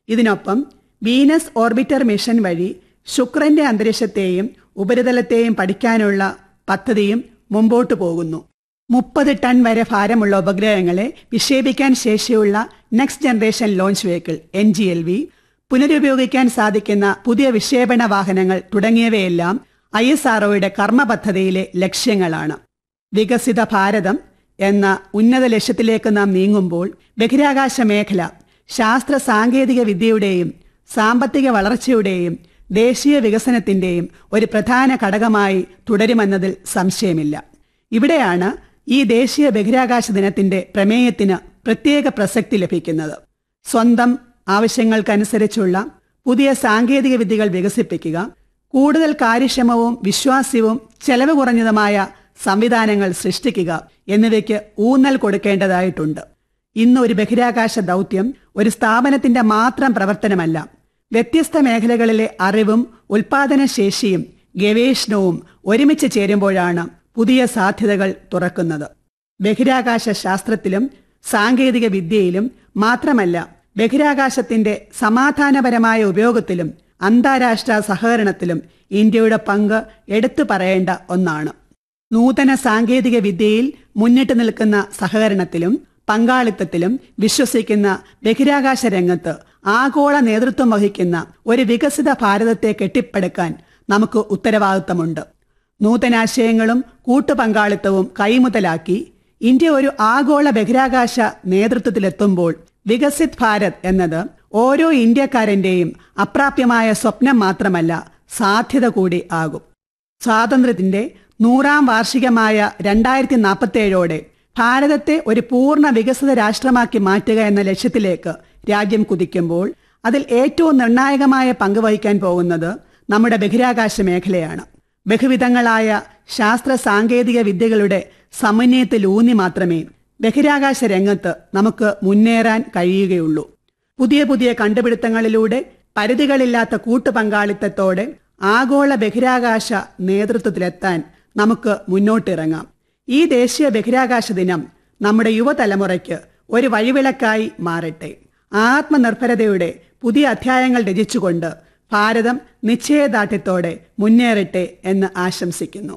ഇതിനൊപ്പം Venus orbiter mission വഴി ശുക്രന്റെ അന്തരീക്ഷത്തെയും ഉപരിതലത്തെയും പഠിക്കാനുള്ള പദ്ധതിയും മുമ്പോട്ടു പോകുന്നു മുപ്പത് ടൺ വരെ ഭാരമുള്ള ഉപഗ്രഹങ്ങളെ വിക്ഷേപിക്കാൻ ശേഷിയുള്ള next generation launch vehicle N G L V പുനരുപയോഗിക്കാൻ സാധിക്കുന്ന പുതിയ വിക്ഷേപണ വാഹനങ്ങൾ തുടങ്ങിയവയെല്ലാം ഐ എസ് ആർഒയുടെ കർമ്മ പദ്ധതിയിലെ ലക്ഷ്യങ്ങളാണ് വികസിത ഭാരതം എന്ന ഉന്നത ലക്ഷ്യത്തിലേക്ക് നാം നീങ്ങുമ്പോൾ ബഹിരാകാശ മേഖല ശാസ്ത്ര സാങ്കേതിക വിദ്യയുടെയും സാമ്പത്തിക വളർച്ചയുടെയും ദേശീയ വികസനത്തിന്റെയും ഒരു പ്രധാന ഘടകമായി തുടരുമെന്നതിൽ സംശയമില്ല ഇവിടെയാണ് ഈ ദേശീയ ബഹിരാകാശ ദിനത്തിന്റെ പ്രമേയത്തിന് പ്രത്യേക പ്രസക്തി ലഭിക്കുന്നത് സ്വന്തം ആവശ്യങ്ങൾക്കനുസരിച്ചുള്ള പുതിയ സാങ്കേതിക വിദ്യകൾ വികസിപ്പിക്കുക കൂടുതൽ കാര്യക്ഷമവും വിശ്വാസ്യവും ചെലവ് കുറഞ്ഞതുമായ സംവിധാനങ്ങൾ സൃഷ്ടിക്കുക എന്നിവയ്ക്ക് ഊന്നൽ കൊടുക്കേണ്ടതായിട്ടുണ്ട് ഇന്ന് ഒരു ബഹിരാകാശ ദൗത്യം ഒരു സ്ഥാപനത്തിന്റെ മാത്രം പ്രവർത്തനമല്ല വ്യത്യസ്ത മേഖലകളിലെ അറിവും ഉൽപാദനശേഷിയും ഗവേഷണവും ഒരുമിച്ച് ചേരുമ്പോഴാണ് പുതിയ സാധ്യതകൾ തുറക്കുന്നത് ബഹിരാകാശ ശാസ്ത്രത്തിലും സാങ്കേതിക വിദ്യയിലും മാത്രമല്ല ബഹിരാകാശത്തിന്റെ സമാധാനപരമായ ഉപയോഗത്തിലും അന്താരാഷ്ട്ര സഹകരണത്തിലും ഇന്ത്യയുടെ പങ്ക് എടുത്തു പറയേണ്ട ഒന്നാണ് നൂതന സാങ്കേതിക വിദ്യയിൽ മുന്നിട്ട് നിൽക്കുന്ന സഹകരണത്തിലും പങ്കാളിത്തത്തിലും വിശ്വസിക്കുന്ന ബഹിരാകാശ രംഗത്ത് ആഗോള നേതൃത്വം വഹിക്കുന്ന ഒരു വികസിത ഭാരതത്തെ കെട്ടിപ്പടുക്കാൻ നമുക്ക് ഉത്തരവാദിത്തമുണ്ട് നൂതനാശയങ്ങളും കൂട്ടുപങ്കാളിത്തവും കൈമുതലാക്കി ഇന്ത്യ ഒരു ആഗോള ബഹിരാകാശ നേതൃത്വത്തിലെത്തുമ്പോൾ വികസിത് ഭാരത് എന്നത് ഓരോ ഇന്ത്യക്കാരന്റെയും അപ്രാപ്യമായ സ്വപ്നം മാത്രമല്ല സാധ്യത കൂടി ആകും സ്വാതന്ത്ര്യത്തിന്റെ നൂറാം വാർഷികമായ രണ്ടായിരത്തി നാൽപ്പത്തേഴോടെ ഭാരതത്തെ ഒരു പൂർണ്ണ വികസിത രാഷ്ട്രമാക്കി മാറ്റുക എന്ന ലക്ഷ്യത്തിലേക്ക് രാജ്യം കുതിക്കുമ്പോൾ അതിൽ ഏറ്റവും നിർണായകമായ പങ്ക് വഹിക്കാൻ പോകുന്നത് നമ്മുടെ ബഹിരാകാശ മേഖലയാണ് ബഹുവിധങ്ങളായ ശാസ്ത്ര സാങ്കേതിക വിദ്യകളുടെ സമന്വയത്തിലൂന്നി മാത്രമേ ബഹിരാകാശ രംഗത്ത് നമുക്ക് മുന്നേറാൻ കഴിയുകയുള്ളൂ പുതിയ പുതിയ കണ്ടുപിടുത്തങ്ങളിലൂടെ പരിധികളില്ലാത്ത കൂട്ടുപങ്കാളിത്തത്തോടെ ആഗോള ബഹിരാകാശ നേതൃത്വത്തിലെത്താൻ നമുക്ക് മുന്നോട്ടിറങ്ങാം ഈ ദേശീയ ബഹിരാകാശ ദിനം നമ്മുടെ യുവതലമുറയ്ക്ക് ഒരു വഴിവിളക്കായി മാറട്ടെ ആത്മനിർഭരതയുടെ പുതിയ അധ്യായങ്ങൾ രചിച്ചുകൊണ്ട് ഭാരതം നിശ്ചയദാർഢ്യത്തോടെ മുന്നേറട്ടെ എന്ന് ആശംസിക്കുന്നു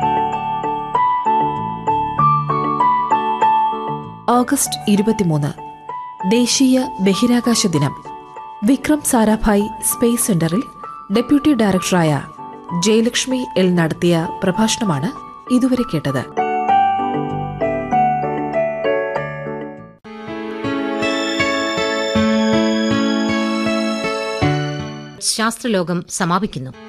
ഓഗസ്റ്റ് ഇരുപത്തിമൂന്ന് ദേശീയ ബഹിരാകാശ ദിനം വിക്രം സാരാഭായ് സ്പേസ് സെന്ററിൽ ഡെപ്യൂട്ടി ഡയറക്ടറായ ജയലക്ഷ്മി എൽ നടത്തിയ പ്രഭാഷണമാണ് ഇതുവരെ കേട്ടത് ശാസ്ത്രലോകം സമാപിക്കുന്നു